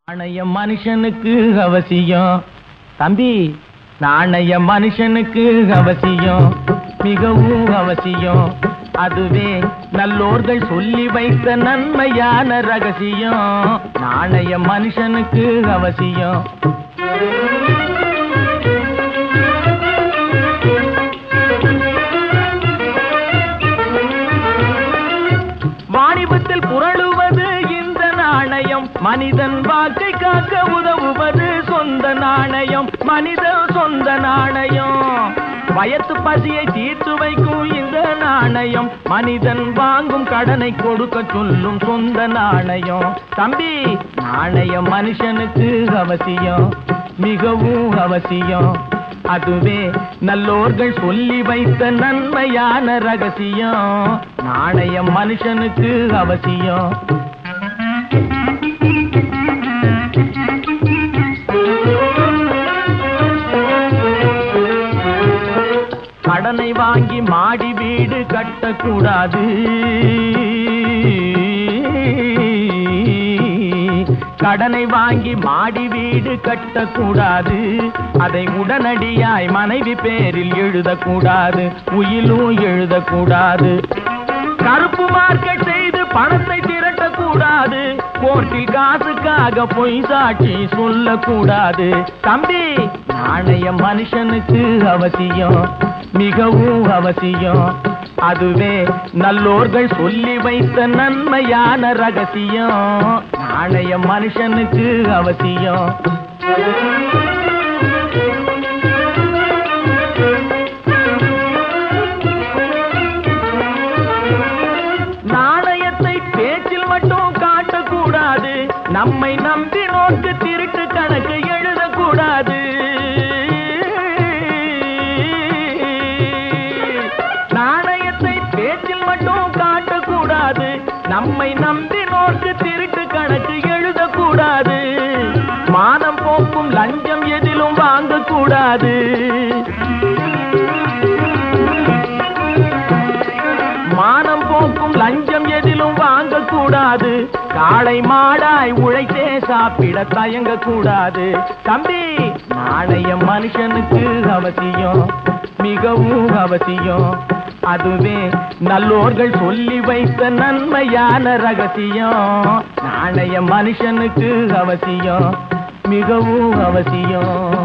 நாணயம் மனுஷனுக்கு அவசியம் தம்பி நாணயம் மனுஷனுக்கு அவசியம் மிகவும் அவசியம் அதுவே நல்லோர்கள் சொல்லி வைத்த நன்மையான ரகசியம் நாணயம் மனுஷனுக்கு அவசியம் வாணிபத்தில் புரளுவது இந்த நாணயம் மனிதன் வாழ்க்கை காக்க உதவுவது சொந்த நாணயம் மனித சொந்த நாணயம் வயத்து பசியை தீர்த்து வைக்கும் இந்த நாணயம் மனிதன் வாங்கும் கடனை கொடுக்க சொல்லும் சொந்த நாணயம் தம்பி நாணயம் மனுஷனுக்கு அவசியம் மிகவும் அவசியம் அதுவே நல்லோர்கள் சொல்லி வைத்த நன்மையான ரகசியம் நாணயம் மனுஷனுக்கு அவசியம் கடனை வாங்கி மாடி வீடு கட்டக்கூடாது கடனை வாங்கி மாடி வீடு கட்டக்கூடாது அதை உடனடியாய் மனைவி பேரில் எழுதக்கூடாது உயிலும் எழுதக்கூடாது கருப்பு மார்க்கெட் செய்து பணத்தை திரட்டக்கூடாது கோர்ட்டில் காசுக்காக பொய் சாட்சி சொல்லக்கூடாது தம்பி நாணயம் மனுஷனுக்கு அவசியம் மிகவும் அவசியம் அதுவே நல்லோர்கள் சொல்லி வைத்த நன்மையான ரகசியம் நாணயம் மனுஷனுக்கு அவசியம் நாணயத்தை பேச்சில் மட்டும் காட்டக்கூடாது நம்மை நம்பி நோட்டு திருட்டு கணக்கு எழுதக்கூடாது நாணயத்தை பேச்சில் மட்டும் காட்டக்கூடாது நம்மை நம்பி நோட்டு திருட்டு கணக்கு எழுதக்கூடாது மானம் போக்கும் லஞ்சம் எதிலும் வாங்கக்கூடாது மானம் போக்கும் லஞ்சம் எதிலும் வாங்கக்கூடாது காளை மாடாய் உழைத்தே சாப்பிட தயங்க கூடாது தம்பி நாணயம் மனுஷனுக்கு அவசியம் மிகவும் அவசியம் அதுவே நல்லோர்கள் சொல்லி வைத்த நன்மையான ரகசியம் நாணயம் மனுஷனுக்கு அவசியம் மிகவும் அவசியம்